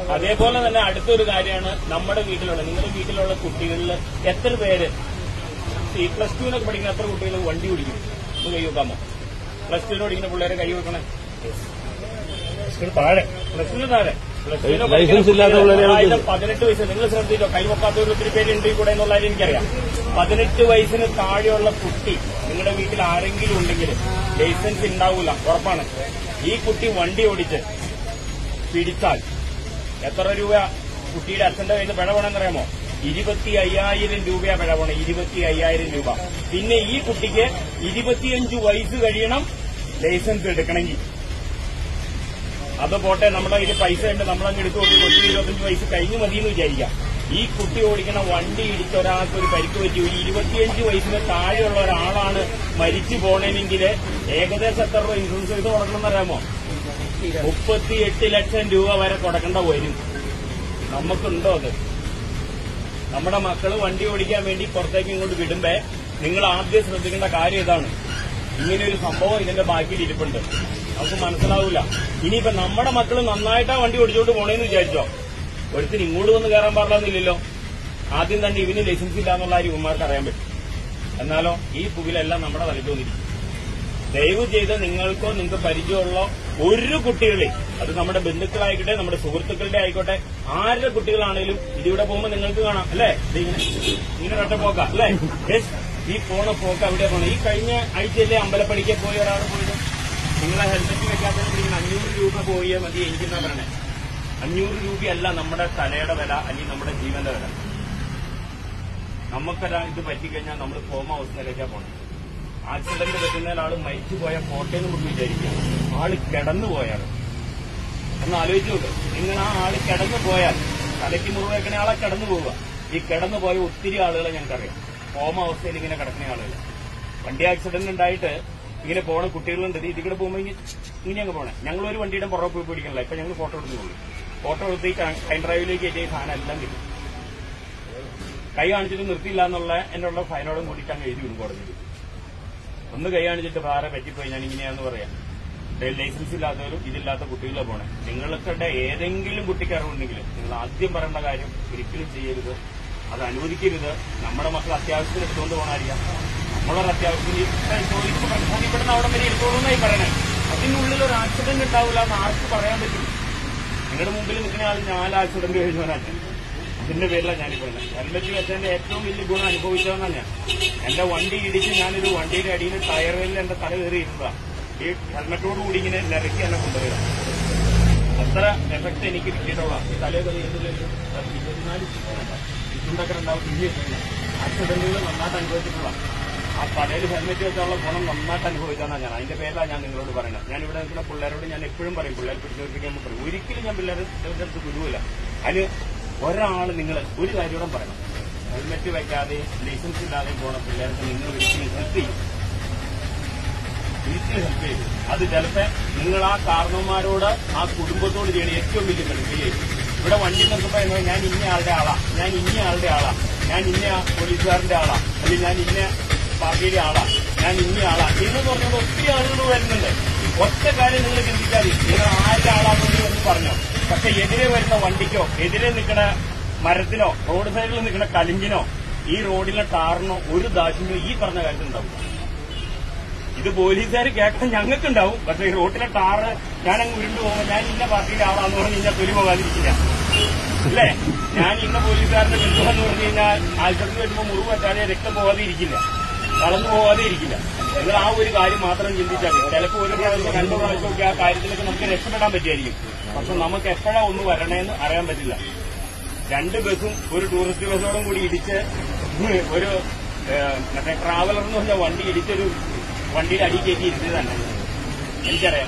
അതേപോലെ തന്നെ അടുത്തൊരു കാര്യമാണ് നമ്മുടെ വീട്ടിലുള്ള നിങ്ങളുടെ വീട്ടിലുള്ള കുട്ടികളിൽ എത്ര പേര് ഈ പ്ലസ് ടുവിനൊക്കെ പഠിക്കുന്ന എത്ര കുട്ടികൾ വണ്ടി ഓടിക്കും ഒന്ന് കൈ വെക്കാമോ പ്ലസ് ടുവിന് പഠിക്കുന്ന പിള്ളേരെ കൈ വെക്കണേ താഴെ പ്ലസ് ടുവിന് താഴെ പ്ലസ് ടുവിന് ലൈസൻസ് ഇല്ലാത്ത പിള്ളേരെ ആയിരം പതിനെട്ട് വയസ്സ് നിങ്ങൾ ശ്രദ്ധിച്ചോ കൈ വെക്കാത്തവർ ഒത്തിരി പേരുണ്ട് ഈ കൂടെ എന്നുള്ള കാര്യം എനിക്കറിയാം പതിനെട്ട് വയസ്സിന് താഴെയുള്ള കുട്ടി നിങ്ങളുടെ വീട്ടിൽ ആരെങ്കിലും ഉണ്ടെങ്കിൽ ലൈസൻസ് ഉണ്ടാവില്ല ഉറപ്പാണ് ഈ കുട്ടി വണ്ടി ഓടിച്ച് പിടിച്ചാൽ എത്ര രൂപ കുട്ടിയുടെ അച്ഛന്റെ കയ്യിൽ നിന്ന് പിഴ വേണമെന്നറിയാമോ ഇരുപത്തി അയ്യായിരം രൂപയാ പിഴ വേണം ഇരുപത്തി അയ്യായിരം രൂപ പിന്നെ ഈ കുട്ടിക്ക് ഇരുപത്തിയഞ്ച് വയസ്സ് കഴിയണം ലൈസൻസ് എടുക്കണമെങ്കിൽ അത് പോട്ടെ നമ്മുടെ കയ്യിൽ പൈസ ഉണ്ട് നമ്മളങ്ങ് എടുത്തു കൊടുത്ത് കൊച്ചു ഇരുപത്തഞ്ച് വയസ്സ് കഴിഞ്ഞു മതി എന്ന് വിചാരിക്കാം ഈ കുട്ടി ഓടിക്കണ വണ്ടി ഇടിച്ച ഒരാൾക്ക് ഒരു പരിക്ക് പറ്റി ഒരു ഇരുപത്തിയഞ്ച് വയസ്സിന് താഴെയുള്ള ഒരാളാണ് മരിച്ചു പോകണമെങ്കിൽ ഏകദേശം എത്ര രൂപ ഇൻഷുറൻസ് ചെയ്ത് കൊടുക്കണമെന്നറിയാമോ മുപ്പത്തിയെട്ട് ലക്ഷം രൂപ വരെ കൊടുക്കേണ്ട വരും നമുക്കുണ്ടോ അത് നമ്മുടെ മക്കള് വണ്ടി ഓടിക്കാൻ വേണ്ടി പുറത്തേക്ക് ഇങ്ങോട്ട് വിടുമ്പേ നിങ്ങൾ ആദ്യം ശ്രദ്ധിക്കേണ്ട കാര്യം ഇതാണ് ഇങ്ങനെ ഒരു സംഭവം ഇതിന്റെ ബാക്കിയിൽ ഇരിപ്പുണ്ട് നമുക്ക് മനസ്സിലാവില്ല ഇനിയിപ്പോ നമ്മുടെ മക്കള് നന്നായിട്ടാ വണ്ടി ഓടിച്ചോണ്ട് പോണേന്ന് വിചാരിച്ചോ ഒരുത്തിന് ഇങ്ങോട്ട് വന്ന് കയറാൻ പാടില്ലെന്നില്ലല്ലോ ആദ്യം തന്നെ ഇവന് ലൈസൻസ് ഇല്ല എന്നുള്ള കാര്യം ഇവന്മാർക്ക് അറിയാൻ പറ്റും എന്നാലോ ഈ പുകിലെല്ലാം നമ്മുടെ തലയ്ക്ക് വന്നിരിക്കും ദയവ് ചെയ്ത് നിങ്ങൾക്കോ നിങ്ങൾക്ക് പരിചയമുള്ള ഒരു കുട്ടികളെ അത് നമ്മുടെ ബന്ധുക്കളായിക്കോട്ടെ നമ്മുടെ സുഹൃത്തുക്കളുടെ ആയിക്കോട്ടെ ആരുടെ കുട്ടികളാണേലും ഇതിവിടെ പോകുമ്പോൾ നിങ്ങൾക്ക് കാണാം അല്ലേ ഇത് ഇങ്ങനെ ഇങ്ങനെ ഒറ്റ പോക്ക അല്ലേ Yes, ഈ പോണ പോക്ക് അവിടെ പോണം ഈ കഴിഞ്ഞ ആഴ്ചയിലെ അമ്പലപ്പടിക്ക് പോയ ഒരാൾ പോയത് നിങ്ങളെ ഹെൽമെറ്റ് വെക്കാത്തതിന് അഞ്ഞൂറ് രൂപ പോയേ മതി എനിക്കെന്നാ പറയണേ അഞ്ഞൂറ് രൂപയല്ല നമ്മുടെ തലയുടെ വില അല്ലെങ്കിൽ നമ്മുടെ ജീവന്റെ വില നമുക്കൊരാ ഇത് പറ്റിക്കഴിഞ്ഞാൽ നമ്മൾ ഫോം അവസ്ഥയിലേക്കാ പോകണം ആക്സിഡന്റ് പറ്റുന്ന ഒരാൾ മരിച്ചു പോയ പോട്ടെ എന്ന് നമുക്ക് വിചാരിക്കാം ആള് കിടന്നു പോയാൽ ഒന്ന് ആലോചിച്ച് നോക്ക് നിങ്ങൾ ആ ആള് കിടന്നു പോയാൽ തലയ്ക്ക് മുറിവേക്കണ ആളെ കിടന്നു പോവുക ഈ കിടന്നു പോയ ഒത്തിരി ആളുകളെ ഞങ്ങൾക്കറിയാം ഫോം അവസ്ഥയിൽ ഇങ്ങനെ കിടക്കുന്ന ആളുകൾ വണ്ടി ആക്സിഡന്റ് ഉണ്ടായിട്ട് ഇങ്ങനെ പോണ കുട്ടികളുണ്ട് ഇത് ഇതികൂടെ പോകുമ്പോൾ ഇങ്ങനെ അങ്ങ് പോണേ ഞങ്ങൾ ഒരു വണ്ടിയുടെ പുറകെ പോയി പിടിക്കണില്ല ഇപ്പൊ ഞങ്ങൾ ഫോട്ടോ എടുത്ത് പോകും ഫോട്ടോ എടുത്ത് ഈ കൈൻ ഡ്രൈവിലേക്ക് എത്തിയ സാധനം എല്ലാം കിട്ടും കൈ കാണിച്ചിട്ട് നിർത്തിയില്ല എന്നുള്ള എന്നുള്ള ഫൈനോടും കൂടിയിട്ട് അങ്ങ് എഴുതി വിടും കോടതിയിൽ ഒന്ന് കൈ കാണിച്ചിട്ട് വേറെ പറ്റിപ്പോയി ഞാൻ ഇങ്ങനെയാന്ന് പറയാം ലൈസൻസ് ഇല്ലാത്തവരും ഇതില്ലാത്ത കുട്ടികളെ പോണേ നിങ്ങൾക്കിടെ ഏതെങ്കിലും കുട്ടിക്ക് അറിവുണ്ടെങ്കിൽ നിങ്ങൾ ആദ്യം പറയേണ്ട കാര്യം ഒരിക്കലും ചെയ്യരുത് അത് അനുവദിക്കരുത് നമ്മുടെ മക്കൾ അത്യാവശ്യത്തിന് എടുത്തുകൊണ്ട് പോകാനറിയാം നമ്മളൊരു അത്യാവശ്യത്തിന് ചോദിക്കുമ്പോൾ പ്രധാനപ്പെടുന്ന അവിടെ വരെ എടുത്തോളൂ എന്നായി പറയണേ അതിനുള്ളിൽ ഒരു ആക്സിഡന്റ് ഉണ്ടാവില്ല എന്ന് ആർക്ക് പറയാൻ പറ്റും നിങ്ങളുടെ മുമ്പിൽ നിൽക്കുന്ന ആൾ നാല് ആക്സിഡന്റ് കഴിഞ്ഞവനാണ് അതിന്റെ പേരിലാണ് ഞാനീ പറയുന്നത് ഹെൽമെറ്റ് വെച്ചതിന്റെ ഏറ്റവും വലിയ ഗുണം അനുഭവിച്ചതെന്നാണ് ഞാൻ എന്റെ വണ്ടി ഇടിച്ച് ഞാനൊരു വണ്ടിയുടെ അടിയിൽ ടയറിൽ എന്റെ തല കയറി ഇരുന്നതാണ് ഈ ഹെൽമെറ്റോട് കൂടി ഇങ്ങനെ നിരക്കി എന്നെ കൊണ്ടുവരാം അത്ര എഫക്ട് എനിക്ക് കിട്ടിയിട്ടുള്ള ഈ തലയൊക്കെ എന്തിലൊരു ഇരുപത്തിനാല് ചുണ്ടൊക്കെ ഉണ്ടാവും ആക്സിഡന്റുകൾ നന്നായിട്ട് അനുഭവിച്ചിട്ടുള്ള ആ പടയിൽ ഹെൽമെറ്റ് വെച്ചുള്ള ഗുണം നന്നായിട്ട് അനുഭവിച്ചാണ് ഞാൻ അതിന്റെ പേരിലാണ് ഞാൻ നിങ്ങളോട് പറയുന്നത് ഞാൻ ഇവിടെ നിൽക്കുന്ന പിള്ളേരോട് ഞാൻ എപ്പോഴും പറയും പിള്ളേർ പിടിച്ചോണ്ടിരിക്കാൻ പറയും ഒരിക്കലും ഞാൻ പിള്ളേരെ അടുത്ത് ഗുരുവില്ല അതിന് ഒരാൾ നിങ്ങൾ ഒരു കാര്യം പറയണം ഹെൽമെറ്റ് വെക്കാതെ ലൈസൻസ് ഇല്ലാതെ പോണ പിള്ളേർക്ക് നിങ്ങൾ ഒരിക്കലും ഹെൽപ്പ് ചെയ്യും ഒരിക്കലും ഹെൽപ്പ് ചെയ്യും അത് ചിലപ്പോ നിങ്ങൾ ആ കാരണവന്മാരോട് ആ കുടുംബത്തോട് ചെയ്യണ ഏറ്റവും വലിയ ഹെൽപ്പ് ഇവിടെ വണ്ടി നിർത്തുമ്പോ എന്നോ ഞാൻ ഇന്ന ആളുടെ ആളാ ഞാൻ ഇന്ന ആളുടെ ആളാ ഞാൻ ഇന്ന പോലീസുകാരന്റെ ആളാ അല്ലെങ്കിൽ ഞാൻ ഇന്ന പാർട്ടിയുടെ ആളാ ഞാൻ ഇന്ന ആളാ എന്ന് പറഞ്ഞപ്പോൾ ഒത്തിരി ആളുകൾ വരുന്നുണ്ട് ഒറ്റ കാര്യം നിങ്ങൾ ചിന്തിച്ചാൽ മതി. നിങ്ങൾ ആരുടെ ആളാണെന്ന് എന്ന് പറഞ്ഞോ പക്ഷെ എതിരെ വരുന്ന വണ്ടിക്കോ എതിരെ നിൽക്കുന്ന മരത്തിനോ റോഡ് സൈഡിൽ നിൽക്കുന്ന കലിങ്കിനോ ഈ റോഡിലെ ടാറിനോ ഒരു ദാക്ഷിണ്യോ ഈ പറഞ്ഞ കാര്യത്തിൽ ഉണ്ടാവില്ല ഇത് പോലീസുകാർ കേൾക്കാൻ ഞങ്ങൾക്കുണ്ടാവും പക്ഷെ ഈ റോട്ടിലെ ടാറ് ഞാൻ അങ്ങ് ഉരുണ്ടു പോകുമ്പോൾ ഞാൻ ഇന്ന പാർട്ടിയുടെ ആളാന്ന് പറഞ്ഞു കഴിഞ്ഞാൽ തൊലി പോകാതിരിക്കില്ല അല്ലേ ഞാൻ ഇന്ന പോലീസുകാരന്റെ ബന്ധുവെന്ന് പറഞ്ഞു കഴിഞ്ഞാൽ ആശുപത്രി വരുമ്പോൾ മുറിവ് പറ്റാതെ രക്തം പോകാതെ ഇരിക്കില്ല കളഞ്ഞു പോകാതെ ഇരിക്കില്ല നിങ്ങൾ ആ ഒരു കാര്യം മാത്രം ചിന്തിച്ചാൽ മതി ചിലപ്പോൾ ഒരു പ്രാവശ്യം രണ്ടു പ്രാവശ്യമൊക്കെ ആ കാര്യത്തിലൊക്കെ നമുക്ക് രക്ഷപ്പെടാൻ പറ്റുമായിരിക്കും പക്ഷെ നമുക്ക് എപ്പോഴാ ഒന്ന് വരണേന്ന് അറിയാൻ പറ്റില്ല രണ്ട് ബസ്സും ഒരു ടൂറിസ്റ്റ് ബസ്സോടും കൂടി ഇടിച്ച് ഒരു ഏഹ്, മറ്റേ ട്രാവലർ എന്ന് പറഞ്ഞ വണ്ടി ഇടിച്ചൊരു വണ്ടിയുടെ അടി കയറ്റി ഇരുന്നത് തന്നെ എനിക്കറിയാം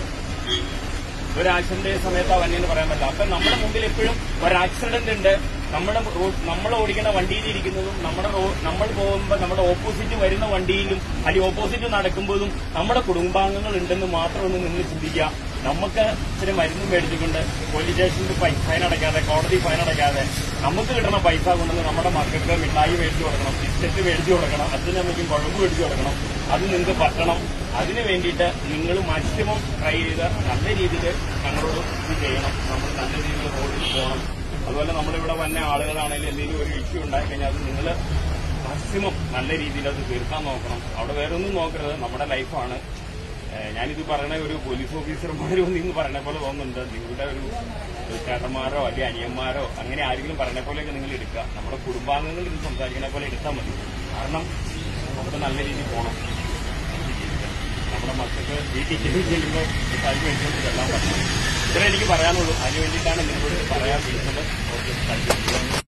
ഒരു ആക്സിഡന്റ് സമയത്ത് ആ വണ്ടിയെന്ന് പറയാൻ പറ്റില്ല അപ്പൊ നമ്മുടെ മുമ്പിൽ എപ്പോഴും ഒരു ആക്സിഡന്റ് ഉണ്ട് നമ്മുടെ റോഡ് നമ്മൾ ഓടിക്കുന്ന വണ്ടിയിൽ ഇരിക്കുന്നതും നമ്മുടെ റോ- നമ്മൾ പോകുമ്പോൾ നമ്മുടെ ഓപ്പോസിറ്റ് വരുന്ന വണ്ടിയിലും അല്ലെങ്കിൽ ഓപ്പോസിറ്റ് നടക്കുമ്പോഴും നമ്മുടെ കുടുംബാംഗങ്ങൾ ഉണ്ടെന്ന് മാത്രം ഒന്ന് നിങ്ങൾ ചിന്തിക്കുക നമുക്ക് ഇച്ചിരി മരുന്ന് മേടിച്ചുകൊണ്ട് പോലീസ് സ്റ്റേഷനിൽ ഫൈൻ അടയ്ക്കാതെ കോടതി ഫൈൻ അടയ്ക്കാതെ നമുക്ക് കിട്ടുന്ന പൈസ കൊണ്ടുവന്ന് നമ്മുടെ മക്കൾക്ക് മിഠായി മേടിച്ചു കൊടുക്കണം ബിസ്ക്കറ്റ് മേടിച്ചു കൊടുക്കണം അച്ഛനമ്മയ്ക്കും കുഴമ്പ് മേടിച്ചു കൊടുക്കണം അത് നിങ്ങൾക്ക് പറ്റണം അതിന് വേണ്ടിയിട്ട് നിങ്ങൾ മാക്സിമം ട്രൈ ചെയ്ത് നല്ല രീതിയിൽ ഞങ്ങളോട് ഇത് ചെയ്യണം നമ്മൾ നല്ല രീതിയിൽ റോഡിൽ പോകണം അതുപോലെ നമ്മളിവിടെ വന്ന ആളുകളാണെങ്കിലും എന്തെങ്കിലും ഒരു ഇഷ്യൂ ഉണ്ടായി കഴിഞ്ഞാൽ അത് നിങ്ങൾ മാക്സിമം നല്ല രീതിയിൽ അത് തീർക്കാൻ നോക്കണം അവിടെ വേറെ ഒന്നും നോക്കരുത് നമ്മുടെ ലൈഫാണ് ഏഹ് ഞാനിത് പറയണ ഒരു പോലീസ് ഓഫീസർമാരും ഇന്ന് പറയണ പോലെ തോന്നുന്നുണ്ട് നിങ്ങളുടെ ഒരു ഒരു ചേട്ടന്മാരോ അല്ലെങ്കിൽ അനിയന്മാരോ അങ്ങനെ ആരെങ്കിലും പറയണ പോലെയൊക്കെ നിങ്ങൾ എടുക്കുക നമ്മുടെ കുടുംബാംഗങ്ങൾ ഇത് സംസാരിക്കണ പോലെ എടുത്താൽ മതി കാരണം നമുക്ക് നല്ല രീതിയിൽ പോകണം നമ്മുടെ മക്കൾക്ക് വീട്ടിൽ ചെല്ലും ചെല്ലുമ്പോൾ അതിന് വേണ്ടിയിട്ട് ഇതെല്ലാം പറ്റണം ഇത്രേ എനിക്ക് പറയാനുള്ളൂ അതിന് വേണ്ടിയിട്ടാണ് നിങ്ങളോട് പറയാൻ വിളിച്ചത് ഓക്കെ താങ്ക് യു